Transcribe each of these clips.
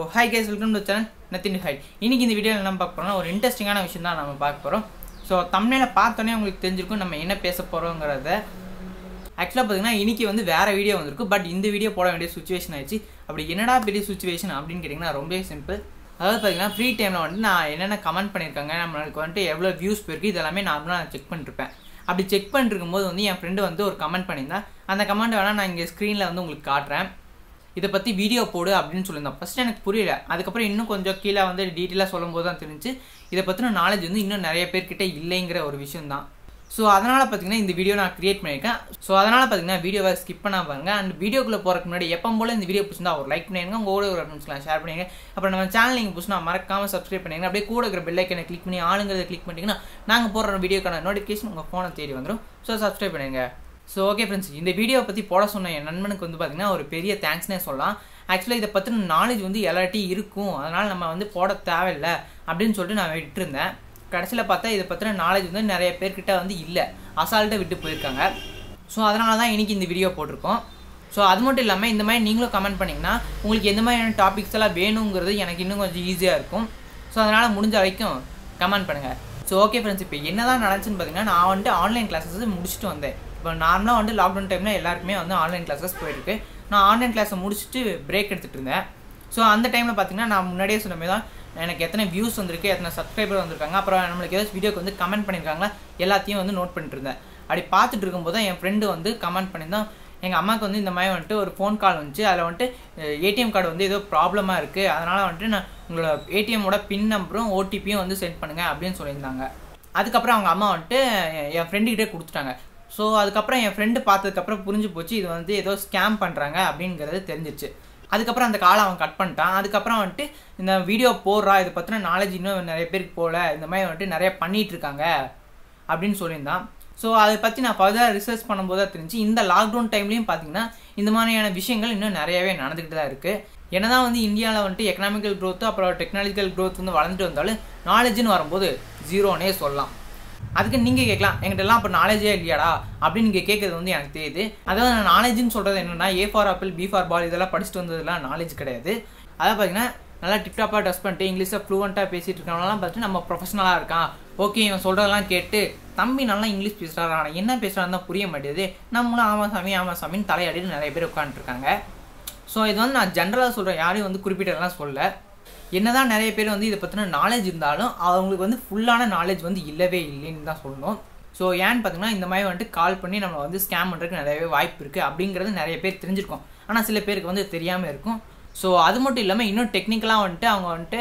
hi guys welcome to channel nothing high இன்னைக்கு இந்த வீடியோவில் என்ன பார்க்க போறோம்னா ஒரு இன்ட்ரெஸ்டிங்கான விஷயம் தான் நம்ம பார்க்க போகிறோம் ஸோ தமிழில் பார்த்தோன்னே உங்களுக்கு தெரிஞ்சிருக்கும் நம்ம என்ன பேச போகிறோங்கிறத ஆக்சுவலாக பார்த்தீங்கன்னா இன்னைக்கு வந்து வேறு வீடியோ வந்திருக்கு பட் இந்த வீடியோ போட வேண்டிய சுச்சுவேஷன் ஆயிடுச்சு அப்படி என்னடா பெரிய சுச்சுவேஷன் அப்படின்னு கேட்டிங்கன்னா ரொம்பவே சிம்பிள் அதாவது பார்த்தீங்கன்னா ஃப்ரீ டைமில் வந்துட்டு நான் என்னென்ன கமெண்ட் பண்ணியிருக்காங்க நம்மளுக்கு வந்துட்டு எவ்வளோ வியூஸ் போயிருக்கு இதெல்லாமே நார்மலாக நான் செக் பண்ணிருப்பேன் அப்படி செக் பண்ணிருக்கும் போது வந்து என் ஃப்ரெண்டு வந்து ஒரு கமெண்ட் பண்ணியிருந்தேன் அந்த கமெண்ட் வேணால் நான் இங்கே ஸ்க்ரீனில் வந்து உங்களுக்கு காட்டுறேன் இதை பற்றி வீடியோ போடு அப்படின்னு சொல்லியிருந்தோம் ஃபஸ்ட்டு எனக்கு புரியல அதுக்கப்புறம் இன்னும் கொஞ்சம் கீழே வந்து டீட்டெயிலாக சொல்லும்போது தான் தெரிஞ்சு இதை பற்றின நாலேஜ் வந்து இன்னும் நிறைய பேர்கிட்ட இல்லைங்கிற ஒரு விஷயம் தான் ஸோ அதனால் பார்த்தீங்கன்னா இந்த வீடியோ நான் கிரியேட் பண்ணியிருக்கேன் ஸோ அதனால் பார்த்தீங்கன்னா வீடியோவை ஸ்கிப் பண்ண பாருங்க அண்ட் வீடியோக்குள்ளே போகிறதுக்கு முன்னாடி எப்போ போல இந்த வீடியோ பிடிச்சிருந்தா ஒரு லைக் பண்ணிடுங்க உங்கள் கூட ஒரு ஃப்ரெண்ட்ஸ்லாம் ஷேர் பண்ணிடுங்க அப்புறம் நம்ம சேனல் நீங்கள் பிடிச்சினா மறக்காமல் சப்ஸ்கிரைப் பண்ணிடுங்க அப்படியே கூட இருக்கிற பெல் ஐக்கனை கிளிக் பண்ணி ஆளுங்கிறத கிளிக் பண்ணிட்டீங்கன்னா நாங்கள் போடுற வீடியோக்கான நோட்டிஃபிகேஷன் உங்கள் ஃபோனை தேடி வந்துடும் ஸோ சப்ஸ்கிரைப் பண்ணிடுங்க ஸோ ஓகே ஃப்ரெண்ட்ஸ் இந்த வீடியோ பற்றி போட சொன்ன என் நண்பனுக்கு வந்து பார்த்தீங்கன்னா ஒரு பெரிய தேங்க்ஸ்னே சொல்லலாம் ஆக்சுவலாக இதை பற்றின நாலேஜ் வந்து எல்லார்ட்டையும் இருக்கும் அதனால் நம்ம வந்து போட தேவையில்லை அப்படின்னு சொல்லிட்டு நான் விட்டுருந்தேன் கடைசியில் பார்த்தா இதை பற்றின நாலேஜ் வந்து நிறைய பேர்கிட்ட வந்து இல்லை அசால்ட்டாக விட்டு போயிருக்காங்க ஸோ அதனால தான் இன்றைக்கி இந்த வீடியோ போட்டிருக்கோம் ஸோ அது மட்டும் இல்லாமல் இந்த மாதிரி நீங்களும் கமெண்ட் பண்ணிங்கன்னா உங்களுக்கு எந்த மாதிரியான டாபிக்ஸ் எல்லாம் வேணுங்கிறது எனக்கு இன்னும் கொஞ்சம் ஈஸியாக இருக்கும் ஸோ அதனால் முடிஞ்ச வரைக்கும் கமெண்ட் பண்ணுங்கள் ஸோ ஓகே ஃப்ரெண்ட்ஸ் இப்போ என்ன தான் நடந்துச்சுன்னு பார்த்தீங்கன்னா நான் வந்துட்டு ஆன்லைன் கிளாஸஸ் முடிச்சுட்டு வந்தேன் இப்போ நார்மலாக வந்து லாக்டவுன் டைமில் எல்லாருக்குமே வந்து ஆன்லைன் கிளாஸஸ் போயிருக்கு நான் ஆன்லைன் கிளாஸை முடிச்சுட்டு பிரேக் எடுத்துகிட்டு இருந்தேன் ஸோ அந்த டைமில் பார்த்தீங்கன்னா நான் முன்னாடியே சொன்ன மாதிரி தான் எனக்கு எத்தனை வியூஸ் வந்திருக்கு எத்தனை சப்ஸ்கிரைபர் வந்திருக்காங்க அப்புறம் நம்மளுக்கு ஏதாச்சும் வீடியோக்கு வந்து கமெண்ட் பண்ணியிருக்காங்களா எல்லாத்தையும் வந்து நோட் பண்ணிட்டு இருந்தேன் அப்படி பார்த்துட்டு இருக்கும்போது தான் என் ஃப்ரெண்டு வந்து கமெண்ட் பண்ணியிருந்தான் எங்கள் அம்மாவுக்கு வந்து இந்த மாதிரி வந்துட்டு ஒரு ஃபோன் கால் வந்துச்சு அதில் வந்துட்டு ஏடிஎம் கார்டு வந்து ஏதோ ப்ராப்ளமாக இருக்குது அதனால் வந்துட்டு நான் உங்களோட ஏடிஎம்மோட பின் நம்பரும் ஓடிபியும் வந்து சென்ட் பண்ணுங்கள் அப்படின்னு சொல்லியிருந்தாங்க அதுக்கப்புறம் அவங்க அம்மா வந்துட்டு என் ஃப்ரெண்டுக்கிட்டே கொடுத்துட்டாங்க ஸோ அதுக்கப்புறம் என் ஃப்ரெண்டு பார்த்ததுக்கப்புறம் புரிஞ்சு போச்சு இது வந்து ஏதோ ஸ்கேம் பண்ணுறாங்க அப்படிங்கிறது தெரிஞ்சிச்சு அதுக்கப்புறம் அந்த காலை அவன் கட் பண்ணிட்டான் அதுக்கப்புறம் வந்துட்டு இந்த வீடியோ போடுறா இதை பற்றின நாலேஜ் இன்னும் நிறைய பேருக்கு போகல இந்த மாதிரி வந்துட்டு நிறைய பண்ணிகிட்டு இருக்காங்க அப்படின்னு சொல்லியிருந்தான் ஸோ அதை பற்றி நான் ஃபர்தராக ரிசர்ச் பண்ணும்போது தான் தெரிஞ்சு இந்த லாக்டவுன் டைம்லேயும் பார்த்தீங்கன்னா இந்த மாதிரியான விஷயங்கள் இன்னும் நிறையவே நடந்துக்கிட்டு தான் இருக்குது என்னதான் வந்து இந்தியாவில் வந்துட்டு எக்கனாமிக்கல் க்ரோத்து அப்புறம் டெக்னாலஜிக்கல் க்ரோத் வந்து வளர்ந்துட்டு வந்தாலும் நாலேஜ்னு வரும்போது ஜீரோனே சொல்லலாம் அதுக்கு நீங்கள் கேட்கலாம் எங்கிட்டலாம் அப்போ நாலேஜே இல்லையாடா அப்படின்னு நீங்கள் கேட்குறது வந்து எனக்கு தெரியுது அதாவது நான் நாலேஜ்னு சொல்கிறது என்னென்னா A for apple B for ball இதெல்லாம் படிச்சுட்டு வந்ததுலாம் நாலேஜ் கிடையாது அதாவது பார்த்தீங்கன்னா நல்லா டிப்டாப்பாக டஸ்ட் பண்ணிட்டு இங்கிலீஷில் ஃப்ளூவெண்ட்டாக பேசிகிட்டு இருக்கவங்களாம் பார்த்துட்டு நம்ம ப்ரொஃபஷனலாக இருக்கான் ஓகே இவன் சொல்கிறதெல்லாம் கேட்டு தம்பி நல்லா இங்கிலீஷ் பேசுகிறாரு ஆனால் என்ன பேசுகிறான்னு தான் புரிய மாட்டேது நம்மளும் ஆமாம் சாமி ஆமாம் சாமின்னு தலையாடிட்டு நிறைய பேர் உட்காந்துருக்காங்க ஸோ இது வந்து நான் ஜென்ரலாக சொல்கிறேன் யாரையும் வந்து குறிப்பிட்டதெல்லாம் சொல்ல என்னதான் நிறைய பேர் வந்து இதை பற்றின நாலேஜ் இருந்தாலும் அவங்களுக்கு வந்து ஃபுல்லான நாலேஜ் வந்து இல்லவே இல்லைன்னு தான் சொல்லணும் ஸோ ஏன்னு பார்த்தீங்கன்னா இந்த மாதிரி வந்துட்டு கால் பண்ணி நம்ம வந்து ஸ்கேம் பண்ணுறதுக்கு நிறையவே வாய்ப்பு இருக்குது அப்படிங்கிறது நிறைய பேர் தெரிஞ்சிருக்கும் ஆனால் சில பேருக்கு வந்து தெரியாமல் இருக்கும் ஸோ அது மட்டும் இல்லாமல் இன்னும் டெக்னிக்கலாக வந்துட்டு அவங்க வந்துட்டு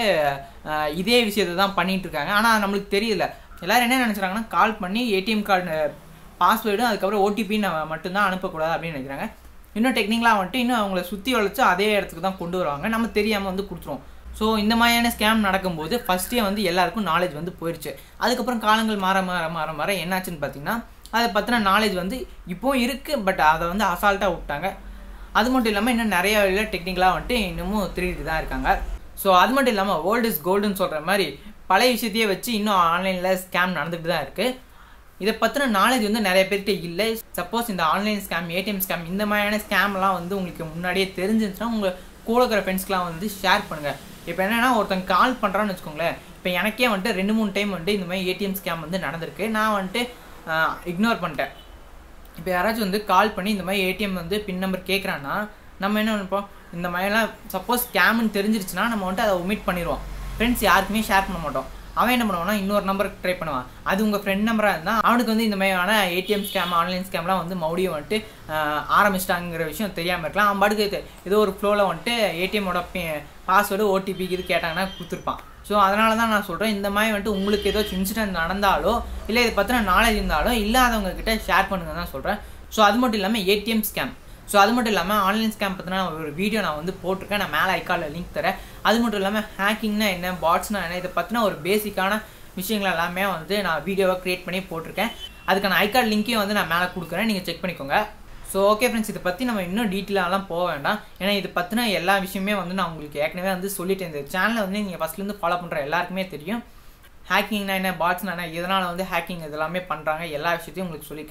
இதே விஷயத்தை தான் பண்ணிகிட்டு இருக்காங்க ஆனால் நம்மளுக்கு தெரியல எல்லோரும் என்ன நினச்சிறாங்கன்னா கால் பண்ணி ஏடிஎம் கார்டு பாஸ்வேர்டும் அதுக்கப்புறம் ஓடிபி நம்ம மட்டும்தான் அனுப்பக்கூடாது அப்படின்னு நினைக்கிறாங்க இன்னும் டெக்னிக்கலாக வந்துட்டு இன்னும் அவங்கள சுற்றி வளைச்சு அதே இடத்துக்கு தான் கொண்டு வருவாங்க நம்ம தெரியாமல் வந்து கொடுத்துருவோம் ஸோ இந்த மாதிரியான ஸ்கேம் நடக்கும்போது ஃபஸ்ட்டே வந்து எல்லாருக்கும் நாலேஜ் வந்து போயிடுச்சு அதுக்கப்புறம் காலங்கள் மாற மாற மாற மாற என்னாச்சுன்னு பார்த்தீங்கன்னா அதை பற்றின நாலேஜ் வந்து இப்போவும் இருக்குது பட் அதை வந்து அசால்ட்டாக விட்டாங்க அது மட்டும் இல்லாமல் இன்னும் நிறைய வழியில் டெக்னிக்கலாக வந்துட்டு இன்னமும் திருடிட்டு தான் இருக்காங்க ஸோ அது மட்டும் இல்லாமல் ஓல்டு இஸ் கோல்டுன்னு சொல்கிற மாதிரி பழைய விஷயத்தையே வச்சு இன்னும் ஆன்லைனில் ஸ்கேம் நடந்துட்டு தான் இருக்குது இதை பற்றின நாலேஜ் வந்து நிறைய பேர்கிட்ட இல்லை சப்போஸ் இந்த ஆன்லைன் ஸ்கேம் ஏடிஎம் ஸ்கேம் இந்த மாதிரியான ஸ்கேம்லாம் வந்து உங்களுக்கு முன்னாடியே தெரிஞ்சிருந்துச்சுன்னா உங்கள் கூட இருக்கிற ஃப்ரெண்ட்ஸ்க்கெலாம் வந்து ஷேர் பண்ணுங்கள் இப்போ என்னென்னா ஒருத்தங்க கால் பண்ணுறான்னு வச்சுக்கோங்களேன் இப்போ எனக்கே வந்துட்டு ரெண்டு மூணு டைம் வந்துட்டு இந்த மாதிரி ஏடிஎம் ஸ்கேம் வந்து நடந்திருக்கு நான் வந்துட்டு இக்னோர் பண்ணிட்டேன் இப்போ யாராச்சும் வந்து கால் பண்ணி இந்த மாதிரி ஏடிஎம் வந்து பின் நம்பர் கேட்குறான்னா நம்ம என்ன நினைப்போம் இந்த மாதிரிலாம் சப்போஸ் ஸ்கேம்னு தெரிஞ்சிருச்சுன்னா நம்ம வந்துட்டு அதை ஒமிட் பண்ணிடுவோம் ஃப்ரெண்ட்ஸ் யாருக்குமே ஷேர் பண்ண மாட்டோம் அவன் என்ன பண்ணுவான்னா இன்னொரு நம்பருக்கு ட்ரை பண்ணுவான் அது உங்கள் ஃப்ரெண்ட் நம்பராக இருந்தால் அவனுக்கு வந்து இந்த மாதிரியான ஏடிஎம் ஸ்கேம் ஆன்லைன் ஸ்கேம்லாம் வந்து மறுபடியும் வந்துட்டு ஆரம்பிச்சிட்டாங்கிற விஷயம் தெரியாமல் இருக்கலாம் அவன் பாட்டுக்கு ஏதோ ஒரு ஃப்ளோவில் வந்துட்டு ஏடிஎம்மோட பாஸ்வேர்டு ஓடிபிக்கு இது கேட்டாங்கன்னா கொடுத்துருப்பான் ஸோ அதனால தான் நான் சொல்கிறேன் இந்த மாதிரி வந்துட்டு உங்களுக்கு ஏதாச்சும் இன்சிடென்ட் நடந்தாலோ இல்லை இதை பற்றின நாலேஜ் இருந்தாலோ இல்லாதவங்க கிட்ட ஷேர் பண்ணுங்க தான் சொல்கிறேன் ஸோ அது மட்டும் இல்லாமல் ஏடிஎம் ஸ்கேம் ஸோ அது மட்டும் இல்லாமல் ஆன்லைன் ஸ்கேம் பற்றின ஒரு வீடியோ நான் வந்து போட்டிருக்கேன் நான் மேலே ஐக்காலில் லிங்க் தரேன் அது மட்டும் இல்லாமல் ஹேக்கிங்னா என்ன பாட்ஸ்னா என்ன இதை பற்றின ஒரு பேசிக்கான விஷயங்கள் எல்லாமே வந்து நான் வீடியோவை க்ரியேட் பண்ணி போட்டிருக்கேன் அதுக்கான ஐகார்ட் லிங்க்கையும் வந்து நான் மேலே கொடுக்குறேன் நீங்கள் செக் பண்ணிக்கோங்க ஸோ ஓகே ஃப்ரெண்ட்ஸ் இதை பற்றி நம்ம இன்னும் டீட்டெயிலாலாம் போக வேண்டாம் ஏன்னா இது பற்றின எல்லா விஷயமே வந்து நான் உங்களுக்கு ஏற்கனவே வந்து சொல்லிட்டேன் இந்த சேனலை வந்து நீங்கள் ஃபஸ்ட்லேருந்து ஃபாலோ பண்ணுற எல்லாருக்குமே தெரியும் ஹேக்கிங்னா என்ன பாட்ஸ்னா என்ன இதனால் வந்து ஹேக்கிங் இதெல்லாமே பண்ணுறாங்க எல்லா விஷயத்தையும் உங்களுக்கு சொல்லியிருக்கேன்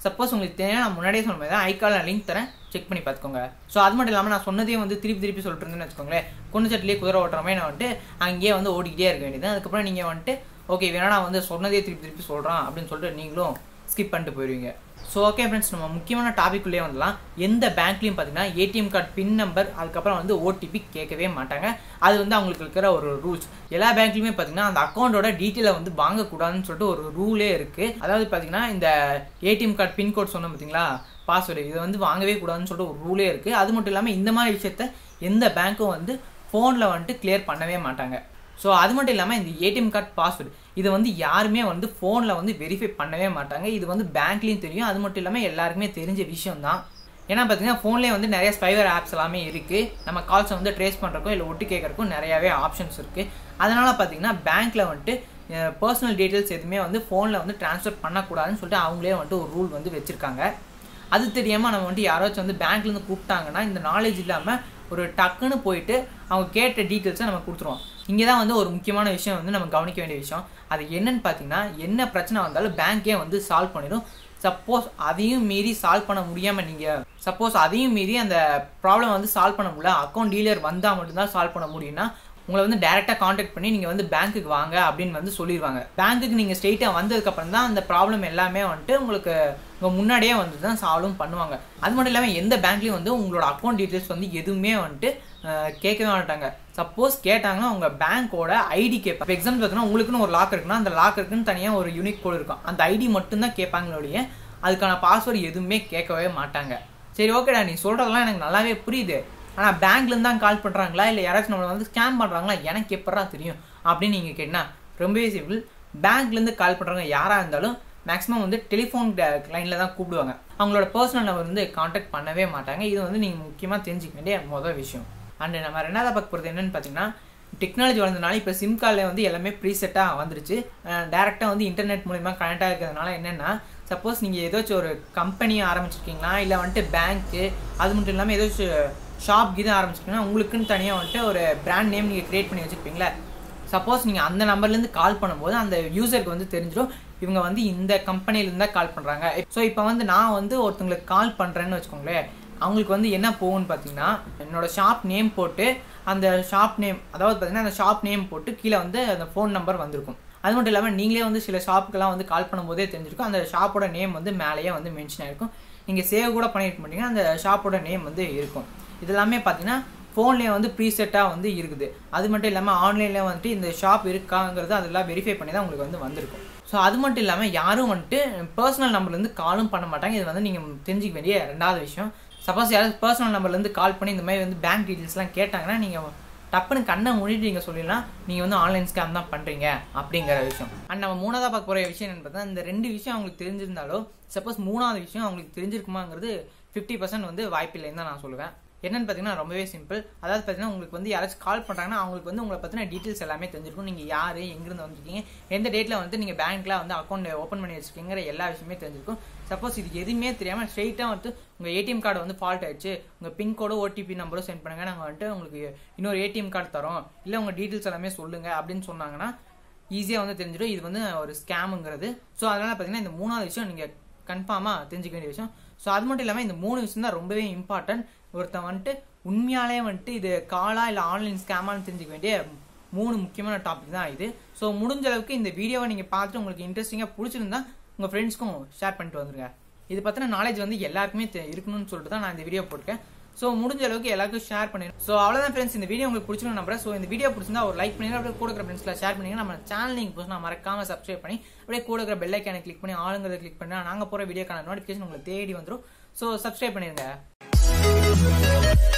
சப்போஸ் உங்களுக்கு தேவையான நான் முன்னாடியே சொன்ன மாதிரி தான் ஐக்கால் நான் லிங்க் தரேன் செக் பண்ணி பார்த்துக்கோங்க ஸோ அது மட்டும் இல்லாமல் நான் சொன்னதே வந்து திருப்பி திருப்பி சொல்லிட்டு இருந்தேன்னு வச்சுக்கோங்களேன் கொண்டு சட்டிலே குதிரை ஓட்டுற மாதிரி நான் வந்துட்டு அங்கேயே வந்து ஓடிக்கிட்டே இருக்க வேண்டியது அதுக்கப்புறம் நீங்கள் வந்துட்டு ஓகே வேணா நான் வந்து சொன்னதே திருப்பி திருப்பி சொல்கிறேன் அப்படின்னு சொல்லிட்டு நீங்களும் ஸ்கிப் பண்ணிட்டு போயிடுவீங்க ஸோ ஓகே ஃப்ரெண்ட்ஸ் நம்ம முக்கியமான டாபிக்குள்ளே வந்துடலாம் எந்த பேங்க்லையும் பார்த்தீங்கன்னா ஏடிஎம் கார்டு பின் நம்பர் அதுக்கப்புறம் வந்து ஓடிபி கேட்கவே மாட்டாங்க அது வந்து அவங்களுக்கு இருக்கிற ஒரு ரூல்ஸ் எல்லா பேங்க்லையுமே பார்த்தீங்கன்னா அந்த அக்கௌண்ட்டோட டீட்டெயிலை வந்து வாங்கக்கூடாதுன்னு சொல்லிட்டு ஒரு ரூலே இருக்குது அதாவது பார்த்தீங்கன்னா இந்த ஏடிஎம் கார்டு பின்கோட் சொன்னோம் பார்த்தீங்களா பாஸ்வேர்டு இதை வந்து வாங்கவே கூடாதுன்னு சொல்லிட்டு ஒரு ரூலே இருக்குது அது மட்டும் இல்லாமல் இந்த மாதிரி விஷயத்த எந்த பேங்க்கும் வந்து ஃபோனில் வந்துட்டு கிளியர் பண்ணவே மாட்டாங்க ஸோ அது மட்டும் இல்லாமல் இந்த ஏடிஎம் கார்டு பாஸ்வேர்டு இதை வந்து யாருமே வந்து ஃபோனில் வந்து வெரிஃபை பண்ணவே மாட்டாங்க இது வந்து பேங்க்லேயும் தெரியும் அது மட்டும் இல்லாமல் எல்லாருக்குமே தெரிஞ்ச விஷயம் தான் ஏன்னா பார்த்தீங்கன்னா ஃபோன்லேயே வந்து நிறைய ஸ்பைவர் ஆப்ஸ் எல்லாமே இருக்குது நம்ம கால்ஸை வந்து ட்ரேஸ் பண்ணுறக்கும் இல்லை ஒட்டு கேட்குறக்கும் நிறையாவே ஆப்ஷன்ஸ் இருக்குது அதனால் பார்த்தீங்கன்னா பேங்க்கில் வந்துட்டு பர்சனல் டீட்டெயில்ஸ் எதுவுமே வந்து ஃபோனில் வந்து ட்ரான்ஸ்ஃபர் பண்ணக்கூடாதுன்னு சொல்லிட்டு அவங்களே வந்துட்டு ஒரு ரூல் வந்து வச்சுருக்காங்க அது தெரியாமல் நம்ம வந்துட்டு யாராச்சும் வந்து பேங்க்லேருந்து கூப்பிட்டாங்கன்னா இந்த நாலேஜ் இல்லாமல் ஒரு டக்குன்னு போயிட்டு அவங்க கேட்ட டீட்டெயில்ஸை நம்ம கொடுத்துருவோம் இங்கே தான் வந்து ஒரு முக்கியமான விஷயம் வந்து நம்ம கவனிக்க வேண்டிய விஷயம் அது என்னன்னு பார்த்தீங்கன்னா என்ன பிரச்சனை வந்தாலும் பேங்க்கே வந்து சால்வ் பண்ணிடும் சப்போஸ் அதையும் மீறி சால்வ் பண்ண முடியாமல் நீங்கள் சப்போஸ் அதையும் மீறி அந்த ப்ராப்ளம் வந்து சால்வ் பண்ண முடியல அக்கௌண்ட் டீலர் வந்தால் மட்டும்தான் சால்வ் பண்ண முடியும்னா உங்களை வந்து டேரெக்டாக காண்டாக்ட் பண்ணி நீங்கள் வந்து பேங்க்குக்கு வாங்க அப்படின்னு வந்து சொல்லிடுவாங்க பேங்க்குக்கு நீங்கள் ஸ்ட்ரெயிட்டாக வந்ததுக்கப்புறம் தான் அந்த ப்ராப்ளம் எல்லாமே வந்துட்டு உங்களுக்கு உங்கள் முன்னாடியே வந்து தான் சால்வும் பண்ணுவாங்க அது மட்டும் இல்லாமல் எந்த பேங்க்லேயும் வந்து உங்களோட அக்கௌண்ட் டீட்டெயில்ஸ் வந்து எதுவுமே வந்துட்டு கேட்கவே மாட்டாங்க சப்போஸ் கேட்டாங்கன்னா உங்கள் பேங்க்கோட ஐடி கேட்பாங்க இப்போ எக்ஸாம்பிள் பார்த்தீங்கன்னா உங்களுக்குன்னு ஒரு லாக் இருக்குன்னா அந்த லாக் இருக்குன்னு தனியாக ஒரு யூனிக் கோடு இருக்கும் அந்த ஐடி மட்டும்தான் கேட்பாங்களோடைய அதுக்கான பாஸ்வேர்டு எதுவுமே கேட்கவே மாட்டாங்க சரி ஓகேடா நீ சொல்கிறதெல்லாம் எனக்கு நல்லாவே புரியுது ஆனால் பேங்க்லேருந்து தான் கால் பண்ணுறாங்களா இல்லை யாராச்சும் நம்மளை வந்து ஸ்கேம் பண்ணுறாங்களா எனக்கு எப்படா தெரியும் அப்படின்னு நீங்கள் கேட்டால் ரொம்பவே சிம்பிள் பேங்க்லேருந்து கால் பண்ணுறவங்க யாராக இருந்தாலும் மேக்ஸிமம் வந்து டெலிஃபோன் லைனில் தான் கூப்பிடுவாங்க அவங்களோட பர்சனல் நம்பர் வந்து காண்டாக்ட் பண்ணவே மாட்டாங்க இது வந்து நீங்கள் முக்கியமாக தெரிஞ்சிக்க வேண்டிய மொதல் விஷயம் அண்டு நம்ம ரெண்டாவது பார்க்க போகிறது என்னென்னு பார்த்தீங்கன்னா டெக்னாலஜி வளர்ந்தனால இப்போ சிம் கார்டில் வந்து எல்லாமே ப்ரீசெட்டாக வந்துருச்சு டேரெக்டாக வந்து இன்டர்நெட் மூலிமா கனெக்ட் ஆகிறதுனால என்னென்னா சப்போஸ் நீங்கள் ஏதாச்சும் ஒரு கம்பெனி ஆரம்பிச்சிருக்கீங்களா இல்லை வந்துட்டு பேங்க்கு அது மட்டும் இல்லாமல் ஏதாச்சும் ஷாப் இது ஆரம்பிச்சிருக்கீங்கன்னா உங்களுக்குன்னு தனியாக வந்துட்டு ஒரு பிராண்ட் நேம் நீங்கள் க்ரியேட் பண்ணி வச்சுருப்பீங்களா சப்போஸ் நீங்கள் அந்த நம்பர்லேருந்து கால் பண்ணும்போது அந்த யூசருக்கு வந்து தெரிஞ்சிடும் இவங்க வந்து இந்த கம்பெனிலேருந்து தான் கால் பண்ணுறாங்க ஸோ இப்போ வந்து நான் வந்து ஒருத்தங்களுக்கு கால் பண்ணுறேன்னு வச்சுக்கோங்களேன் அவங்களுக்கு வந்து என்ன போகும்னு பார்த்தீங்கன்னா என்னோட ஷாப் நேம் போட்டு அந்த ஷாப் நேம் அதாவது பார்த்தீங்கன்னா அந்த ஷாப் நேம் போட்டு கீழே வந்து அந்த ஃபோன் நம்பர் வந்திருக்கும் அது மட்டும் இல்லாமல் நீங்களே வந்து சில ஷாப்புக்கெல்லாம் வந்து கால் பண்ணும்போதே தெரிஞ்சிருக்கும் அந்த ஷாப்போட நேம் வந்து மேலேயே வந்து மென்ஷன் ஆயிருக்கும் நீங்கள் சேவ் கூட பண்ணியிருக்க மாட்டீங்கன்னா அந்த ஷாப்போட நேம் வந்து இருக்கும் இதெல்லாமே பார்த்தீங்கன்னா ஃபோன்லேயே வந்து ப்ரீசெட்டாக வந்து இருக்குது அது மட்டும் இல்லாமல் ஆன்லைனில் வந்துட்டு இந்த ஷாப் இருக்காங்கிறது அதெல்லாம் வெரிஃபை பண்ணி தான் உங்களுக்கு வந்து வந்திருக்கும் ஸோ அது மட்டும் இல்லாமல் யாரும் வந்துட்டு பர்சனல் நம்பர்லேருந்து காலும் பண்ண மாட்டாங்க இது வந்து நீங்கள் தெரிஞ்சிக்க வேண்டிய ரெண்டாவது விஷயம் சப்போஸ் யாராவது பர்சனல் நம்பர்லேருந்து கால் பண்ணி இந்த மாதிரி வந்து பேங்க் டீட்டெயில்ஸ்லாம் கேட்டாங்கன்னா நீங்கள் டப்புன்னு கண்ணை மூடிட்டு நீங்கள் சொல்லிடலாம் நீங்கள் வந்து ஆன்லைன் ஸ்கேம் தான் பண்ணுறீங்க அப்படிங்கிற விஷயம் அண்ட் நம்ம மூணாவதாக பார்க்க போகிற விஷயம் என்னன்னு பார்த்தா இந்த ரெண்டு விஷயம் அவங்களுக்கு தெரிஞ்சிருந்தாலோ சப்போஸ் மூணாவது விஷயம் அவங்களுக்கு தெரிஞ்சிருக்குமாங்கிறது ஃபிஃப்டி பர்சன்ட் வந்து வாய்ப்பில்லைன்னு தான் நான் சொல்லுவேன் என்னன்னு பார்த்தீங்கன்னா ரொம்பவே சிம்பிள் அதாவது பார்த்தீங்கன்னா உங்களுக்கு வந்து யாராச்சும் கால் பண்ணுறாங்கன்னா அவங்களுக்கு வந்து உங்களை பற்றின டீட்டெயில்ஸ் எல்லாமே தெரிஞ்சிருக்கும் நீங்கள் யார் எங்கேருந்து வந்திருக்கீங்க எந்த டேட்டில் வந்து நீங்கள் பேங்க்கில் வந்து அக்கௌண்ட் ஓப்பன் பண்ணி வச்சிருக்கீங்கிற எல்லா விஷயமே தெரிஞ்சிருக்கும் சப்போஸ் இது எதுவுமே தெரியாமல் ஸ்ட்ரெயிட்டாக வந்து உங்கள் ஏடிஎம் கார்டு வந்து ஃபால்ட் ஆயிடுச்சு உங்கள் பின்கோடோ ஓடிபி நம்பரோ சென்ட் பண்ணுங்கள் நாங்கள் வந்துட்டு உங்களுக்கு இன்னொரு ஏடிஎம் கார்டு தரோம் இல்லை உங்கள் டீட்டெயில்ஸ் எல்லாமே சொல்லுங்கள் அப்படின்னு சொன்னாங்கன்னா ஈஸியாக வந்து தெரிஞ்சிடும் இது வந்து ஒரு ஸ்கேமுங்கிறது ஸோ அதனால் பார்த்தீங்கன்னா இந்த மூணாவது விஷயம் நீங்கள் கன்ஃபார்மாக தெரிஞ்சுக்க வேண்டிய விஷயம் ஸோ அது மட்டும் இல்லாமல் இந்த மூணு விஷயம் தான் ரொம்பவே இம்பார்ட்டன்ட் ஒருத்தன் வந்துட்டு உண்மையாலே வந்துட்டு இது காலா இல்லை ஆன்லைன் ஸ்கேமான்னு தெரிஞ்சுக்க வேண்டிய மூணு முக்கியமான டாபிக் தான் இது ஸோ முடிஞ்ச அளவுக்கு இந்த வீடியோவை நீங்கள் பார்த்துட்டு உங்களுக்கு இன்ட்ரெஸ்டிங்காக பிடிச்சிருந்தா உங்கள் ஃப்ரெண்ட்ஸ்க்கும் ஷேர் பண்ணிட்டு வந்துருங்க இது பற்றின நாலேஜ் வந்து எல்லாருக்குமே இருக்கணும்னு சொல்லிட்டு தான் நான் இந்த வீடியோ போட்டிருக்கேன் ஸோ முடிஞ்ச அளவுக்கு எல்லாருக்கும் ஷேர் பண்ணிடுங்க ஸோ அவ்வளோதான் ஃப்ரெண்ட்ஸ் இந்த வீடியோ உங்களுக்கு பிடிச்சிருக்கும் நம்புறேன் ஸோ இந்த வீடியோ பிடிச்சிருந்தா ஒரு லைக் பண்ணி அப்படியே கூட இருக்கிற ஃப்ரெண்ட்ஸ்ல ஷேர் பண்ணிங்க நம்ம சேனல் நீங்கள் புதுசாக மறக்காம சப்ஸ்கிரைப் பண்ணி அப்படியே கூட இருக்கிற பெல் ஐக்கானை கிளிக் பண்ணி ஆளுங்கிறத கிளிக் பண்ணி நாங்கள் போகிற வீடியோக்கான நோட்டிஃபிகேஷன் உங்களுக்கு தேடி வந்துடும் ஸோ சப்ஸ்கிரைப் பண்ணிடுங்க